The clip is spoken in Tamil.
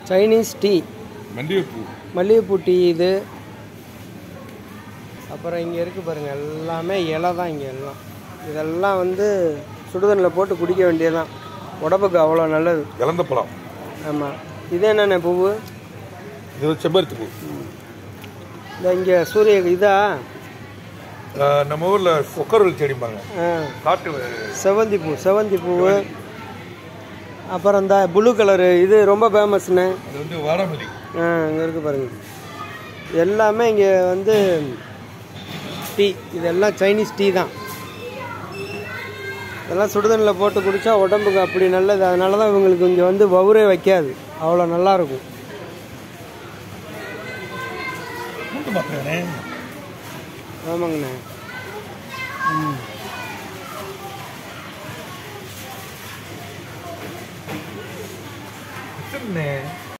சைனீஸ் டீ மல்லிகைப்பூ மல்லிகைப்பூ டீ இது அப்புறம் இங்கே இருக்குது பாருங்கள் எல்லாமே இலை தான் இங்கே எல்லாம் இதெல்லாம் வந்து சுடுதண்ணில் போட்டு குடிக்க வேண்டியதுதான் உடம்புக்கு அவ்வளோ நல்லது இழந்த பழம் ஆமாம் இது என்னென்ன பூவு இது வந்து செம்பருத்தி பூ இந்த இங்கே சூரிய இதா ஆஹ் நம்ம ஊர்ல சொக்கரல் செடிம்பாங்க ஆ, காட்டு செவந்தி பூ செவந்தி பூவு அப்புறம் இந்த ப்ளூ கலரு இது ரொம்ப ஃபேமஸ்ண்ணே அது வந்து வாடாமல்லி ஆ இங்கே இருக்குது பாருங்கள் எல்லாமே இங்கே வந்து டீ இதெல்லாம் சைனீஸ் டீ தான் இதெல்லாம் சுடுதண்ணில் போட்டு குடித்தா உடம்புக்கு அப்படி நல்லது அதனால தான் இவங்களுக்கு இங்கே வந்து வவுரே வைக்காது அவ்வளோ நல்லா இருக்கும் மூட்டு மாத்திரனே ஆமாங்கண்ணே சரிண்ணே